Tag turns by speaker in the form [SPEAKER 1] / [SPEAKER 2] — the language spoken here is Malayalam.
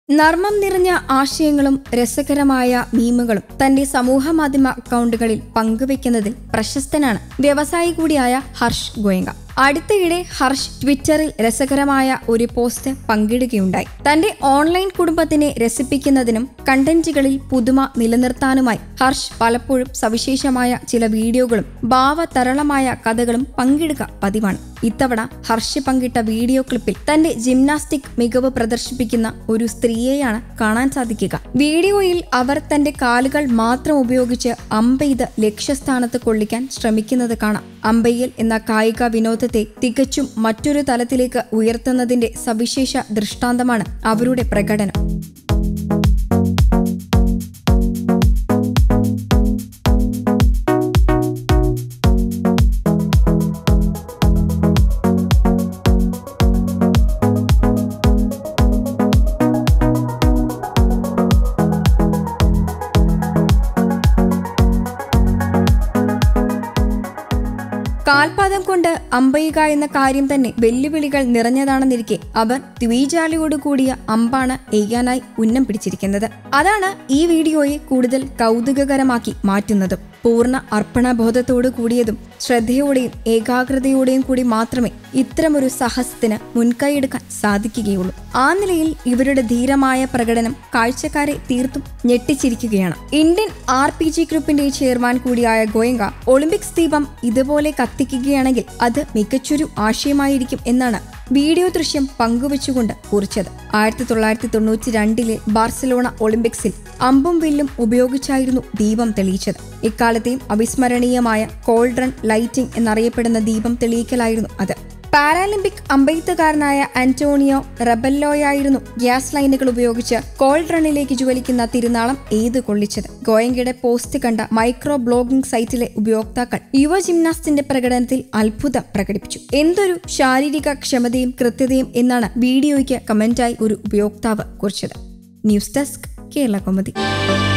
[SPEAKER 1] നർമ്മം നിറഞ്ഞ ആശയങ്ങളും രസകരമായ മീമുകളും തന്റെ സമൂഹ മാധ്യമ അക്കൗണ്ടുകളിൽ പങ്കുവെക്കുന്നതിൽ പ്രശസ്തനാണ് വ്യവസായി കൂടിയായ ഹർഷ് ഗോയങ്ക അടുത്തിടെ ഹർഷ് ട്വിറ്ററിൽ രസകരമായ ഒരു പോസ്റ്റ് പങ്കിടുകയുണ്ടായി തന്റെ ഓൺലൈൻ കുടുംബത്തിനെ രസിപ്പിക്കുന്നതിനും കണ്ടന്റുകളിൽ പുതുമ നിലനിർത്താനുമായി ഹർഷ് പലപ്പോഴും സവിശേഷമായ ചില വീഡിയോകളും ഭാവതരളമായ കഥകളും പങ്കിടുക പതിവാണ് ഇത്തവണ ഹർഷ് പങ്കിട്ട വീഡിയോ ക്ലിപ്പിൽ തന്റെ ജിംനാസ്റ്റിക് മികവ് പ്രദർശിപ്പിക്കുന്ന ഒരു സ്ത്രീയെയാണ് കാണാൻ സാധിക്കുക വീഡിയോയിൽ അവർ തന്റെ കാലുകൾ മാത്രം ഉപയോഗിച്ച് അമ്പെയ്ത് ലക്ഷ്യസ്ഥാനത്ത് കൊള്ളിക്കാൻ ശ്രമിക്കുന്നത് കാണാം അമ്പയ്യൽ എന്ന കായിക വിനോദത്തെ തികച്ചും മറ്റൊരു തലത്തിലേക്ക് ഉയർത്തുന്നതിന്റെ സവിശേഷ ദൃഷ്ടാന്തമാണ് അവരുടെ പ്രകടനം കാൽപാദം കൊണ്ട് അമ്പയുക എന്ന കാര്യം തന്നെ വെല്ലുവിളികൾ നിറഞ്ഞതാണെന്നിരിക്കെ അവർ ദ്വിജാലിയോട് കൂടിയ അമ്പാണ് എയ്യാനായി ഉന്നം പിടിച്ചിരിക്കുന്നത് അതാണ് ഈ വീഡിയോയെ കൂടുതൽ കൗതുകകരമാക്കി മാറ്റുന്നതും പൂർണ്ണ അർപ്പണബോധത്തോടു കൂടിയതും ശ്രദ്ധയോടെയും ഏകാഗ്രതയോടെയും കൂടി മാത്രമേ ഇത്തരമൊരു സാഹസത്തിന് മുൻകൈയെടുക്കാൻ സാധിക്കുകയുള്ളൂ ആ നിലയിൽ ഇവരുടെ ധീരമായ പ്രകടനം കാഴ്ചക്കാരെ തീർത്തും ഞെട്ടിച്ചിരിക്കുകയാണ് ഇന്ത്യൻ ആർ പി ജി ഗ്രൂപ്പിന്റെ ചെയർമാൻ കൂടിയായ ഗോയങ്ക ഒളിമ്പിക്സ് ദീപം ഇതുപോലെ കത്തിക്കുകയാണെങ്കിൽ അത് മികച്ചൊരു ആശയമായിരിക്കും എന്നാണ് വീഡിയോ ദൃശ്യം പങ്കുവച്ചുകൊണ്ട് കുറിച്ചത് ആയിരത്തി തൊള്ളായിരത്തി തൊണ്ണൂറ്റി രണ്ടിലെ ബാർസലോണ ഒളിമ്പിക്സിൽ അമ്പും വില്ലും ഉപയോഗിച്ചായിരുന്നു ദീപം തെളിയിച്ചത് ഇക്കാലത്തെയും അവിസ്മരണീയമായ കോൾഡ്രൺ ലൈറ്റിംഗ് എന്നറിയപ്പെടുന്ന ദീപം തെളിയിക്കലായിരുന്നു അത് പാരാലിമ്പിക് അമ്പെയ്ത്തുകാരനായ ആന്റോണിയോ റബല്ലോയായിരുന്നു ഗ്യാസ് ലൈനുകൾ ഉപയോഗിച്ച് കോൾഡ്രണിലേക്ക് ജ്വലിക്കുന്ന തിരുനാളം ഏത് കൊള്ളിച്ചത് ഗോയങ്കയുടെ പോസ്റ്റ് കണ്ട മൈക്രോ ബ്ലോഗിംഗ് സൈറ്റിലെ ഉപയോക്താക്കൾ യുവ ജിംനാസ്റ്റിന്റെ പ്രകടനത്തിൽ അത്ഭുതം പ്രകടിപ്പിച്ചു എന്തൊരു ശാരീരിക ക്ഷമതയും കൃത്യതയും എന്നാണ് വീഡിയോയ്ക്ക് കമന്റായി ഒരു ഉപയോക്താവ് കുറിച്ചത് ന്യൂസ് ഡെസ്ക് കേരള കോമതി